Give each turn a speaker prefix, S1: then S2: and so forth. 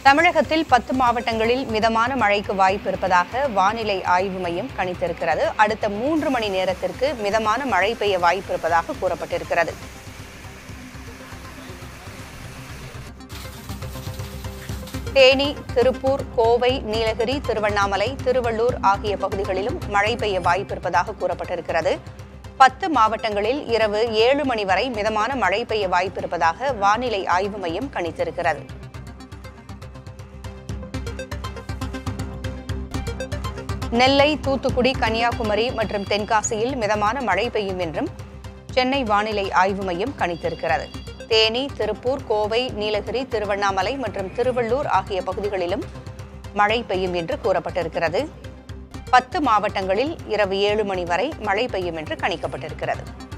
S1: தமிழகத்தில் பத்து மாவட்டங்களில் மிதமான மழைக்கு வாய்ப்பு இருப்பதாக வானிலை ஆய்வு மையம் கணித்திருக்கிறது அடுத்த மூன்று மணி நேரத்திற்கு மிதமான மழை பெய்ய வாய்ப்பு இருப்பதாக கூறப்பட்டிருக்கிறது தேனி திருப்பூர் கோவை நீலகிரி திருவண்ணாமலை திருவள்ளூர் ஆகிய பகுதிகளிலும் மழை பெய்ய வாய்ப்பு இருப்பதாக கூறப்பட்டிருக்கிறது பத்து மாவட்டங்களில் இரவு ஏழு மணி வரை மிதமான மழை பெய்ய வாய்ப்பு இருப்பதாக வானிலை ஆய்வு மையம் கணித்திருக்கிறது நெல்லை தூத்துக்குடி கன்னியாகுமரி மற்றும் தென்காசியில் மிதமான மழை பெய்யும் என்றும் சென்னை வானிலை ஆய்வு மையம் கணித்திருக்கிறது தேனி திருப்பூர் கோவை நீலகிரி திருவண்ணாமலை மற்றும் திருவள்ளூர் ஆகிய பகுதிகளிலும் மழை பெய்யும் என்று கூறப்பட்டிருக்கிறது பத்து மாவட்டங்களில் இரவு ஏழு மணி வரை மழை பெய்யும் என்று கணிக்கப்பட்டிருக்கிறது